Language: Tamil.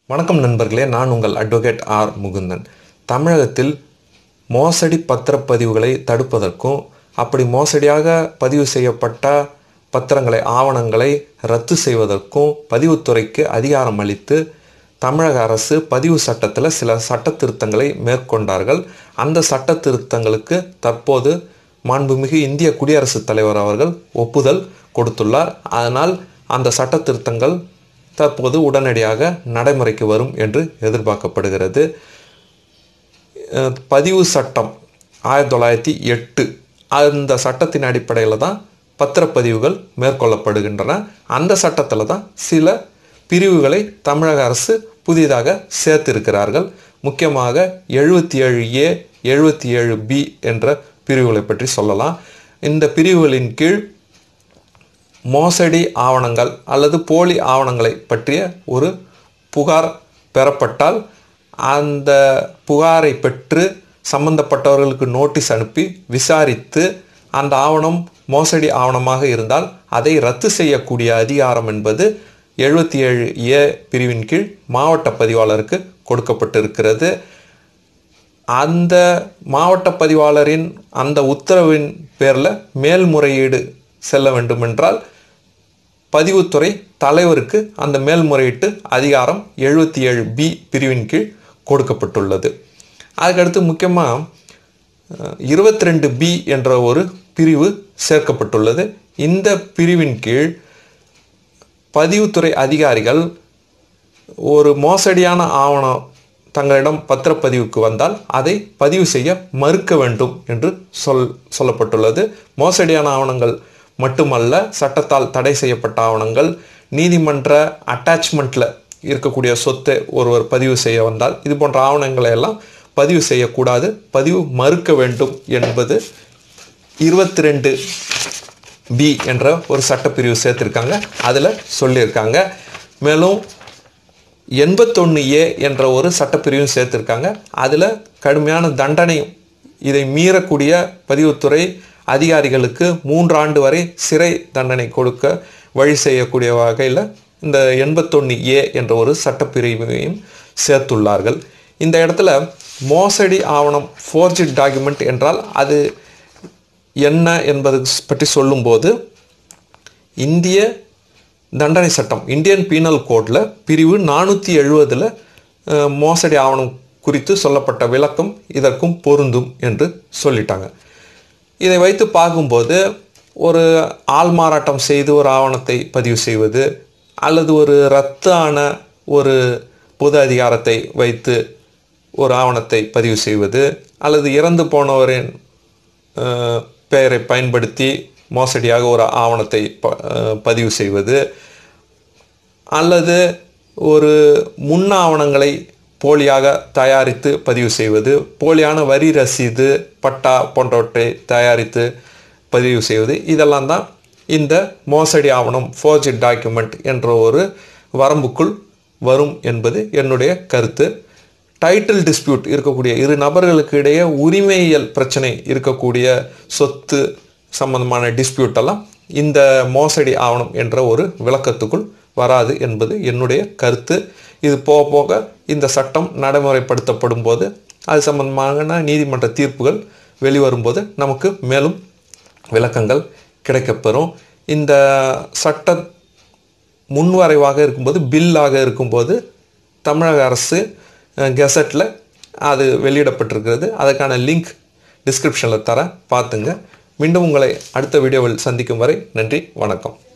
வணக்கம் நண்பர்களே நான் உங்கள் அட்வொகேட் ஆர் முகுந்தன் தமிழகத்தில் மோசடி பத்திரப்பதிவுகளை தடுப்பதற்கும் அப்படி மோசடியாக பதிவு செய்யப்பட்ட பத்திரங்களை ஆவணங்களை ரத்து செய்வதற்கும் பதிவுத்துறைக்கு அதிகாரம் அளித்து தமிழக அரசு பதிவு சட்டத்தில் சில சட்ட திருத்தங்களை மேற்கொண்டார்கள் அந்த சட்ட திருத்தங்களுக்கு தற்போது மாண்புமிகு இந்திய குடியரசுத் தலைவர் அவர்கள் ஒப்புதல் கொடுத்துள்ளார் அதனால் அந்த சட்ட திருத்தங்கள் தற்போது உடனடியாக நடைமுறைக்கு வரும் என்று எதிர்பார்க்கப்படுகிறது அஹ் பதிவு சட்டம் ஆயிரத்தி தொள்ளாயிரத்தி எட்டு அந்த சட்டத்தின் அடிப்படையில் தான் பத்திரப்பதிவுகள் மேற்கொள்ளப்படுகின்றன அந்த சட்டத்தில் தான் சில பிரிவுகளை தமிழக அரசு புதிதாக சேர்த்திருக்கிறார்கள் முக்கியமாக எழுபத்தி ஏழு ஏ எழுபத்தி ஏழு பி என்ற பிரிவுகளை பற்றி சொல்லலாம் இந்த பிரிவுகளின் கீழ் மோசடி ஆவணங்கள் அல்லது போலி ஆவணங்களை பற்றிய ஒரு புகார் பெறப்பட்டால் அந்த புகாரை பெற்று சம்பந்தப்பட்டவர்களுக்கு நோட்டீஸ் அனுப்பி விசாரித்து அந்த ஆவணம் மோசடி ஆவணமாக இருந்தால் அதை ரத்து செய்யக்கூடிய அதிகாரம் என்பது எழுபத்தி ஏழு ஏ பிரிவின் கீழ் மாவட்ட பதிவாளருக்கு கொடுக்கப்பட்டிருக்கிறது அந்த மாவட்ட பதிவாளரின் அந்த உத்தரவின் பேரில் மேல்முறையீடு செல்ல வேண்டுமென்றால் பதிவுத்துறை தலைவருக்கு அந்த மேல்முறையீட்டு அதிகாரம் எழுபத்தி ஏழு பி பிரிவின் கீழ் கொடுக்கப்பட்டுள்ளது அதுக்கடுத்து முக்கியமாக இருபத்தி ரெண்டு பி என்ற ஒரு பிரிவு சேர்க்கப்பட்டுள்ளது இந்த பிரிவின் கீழ் பதிவுத்துறை அதிகாரிகள் ஒரு மோசடியான ஆவணம் தங்களிடம் பத்திரப்பதிவுக்கு வந்தால் அதை பதிவு செய்ய மறுக்க வேண்டும் என்று சொல் சொல்லப்பட்டுள்ளது மோசடியான ஆவணங்கள் மட்டுமல்ல சட்டத்தால் தடை செய்யப்பட்ட ஆவணங்கள் நீதிமன்ற அட்டாச்மெண்ட்டில் இருக்கக்கூடிய சொத்தை ஒருவர் பதிவு செய்ய வந்தால் இது போன்ற ஆவணங்களை எல்லாம் பதிவு செய்யக்கூடாது பதிவு மறுக்க வேண்டும் என்பது இருபத்தி ரெண்டு பி என்ற ஒரு சட்டப்பிரிவு சேர்த்துருக்காங்க அதில் சொல்லியிருக்காங்க மேலும் எண்பத்தொன்று ஏ என்ற ஒரு சட்டப்பிரிவும் சேர்த்துருக்காங்க அதில் கடுமையான தண்டனையும் இதை மீறக்கூடிய பதிவுத்துறை அதிகாரிகளுக்கு மூன்று ஆண்டு வரை சிறை தண்டனை கொடுக்க வழி செய்யக்கூடிய வகையில் இந்த எண்பத்தொன்று ஏ என்ற ஒரு சட்டப்பிரிவையும் சேர்த்துள்ளார்கள் இந்த இடத்துல மோசடி ஆவணம் ஃபோர்ஜிட் டாக்குமெண்ட் என்றால் அது என்ன என்பது பற்றி சொல்லும்போது இந்திய தண்டனை சட்டம் இந்தியன் பீனல் கோடில் பிரிவு நானூற்றி எழுபதில் மோசடி ஆவணம் குறித்து சொல்லப்பட்ட விளக்கம் இதற்கும் பொருந்தும் என்று சொல்லிட்டாங்க இதை வைத்து பார்க்கும்போது ஒரு ஆள்மாறாட்டம் செய்து ஒரு ஆவணத்தை பதிவு செய்வது அல்லது ஒரு ரத்தான ஒரு பொது அதிகாரத்தை வைத்து ஒரு ஆவணத்தை பதிவு செய்வது அல்லது இறந்து போனவரின் அஹ், பெயரை பயன்படுத்தி மோசடியாக ஒரு ஆவணத்தை ப- அஹ், பதிவு செய்வது அல்லது ஒரு முன் ஆவணங்களை போலியாக தயாரித்து பதிவு செய்வது போலியான வரி ரசீது பட்டா போன்றவற்றை தயாரித்து பதிவு செய்வது இதெல்லாம் தான் இந்த மோசடி ஆவணம் ஃபோர்ஜிட் டாக்குமெண்ட் என்ற ஒரு வரம்புக்குள் வரும் என்பது என்னுடைய கருத்து டைட்டில் டிஸ்பியூட் இருக்கக்கூடிய இரு நபர்களுக்கு இடையே உரிமையியல் பிரச்சனை இருக்கக்கூடிய சொத்து சம்பந்தமான டிஸ்பியூட் எல்லாம் இந்த மோசடி ஆவணம் என்ற ஒரு விளக்கத்துக்குள் வராது என்பது என்னுடைய கருத்து இது போக போக இந்த சட்டம் நடைமுறைப்படுத்தப்படும் போது அது சம்பந்தமான நீதிமன்ற தீர்ப்புகள் வெளிவரும்போது நமக்கு மேலும் விளக்கங்கள் கிடைக்கப்பெறும் இந்த சட்ட முன்வரைவாக இருக்கும்போது பில்லாக இருக்கும்போது தமிழக அரசு கெசட்டில் அது வெளியிடப்பட்டிருக்கிறது அதுக்கான லிங்க் டிஸ்கிரிப்ஷனில் தரேன் பார்த்துங்க மீண்டும் உங்களை அடுத்த வீடியோவில் சந்திக்கும் வரை நன்றி வணக்கம்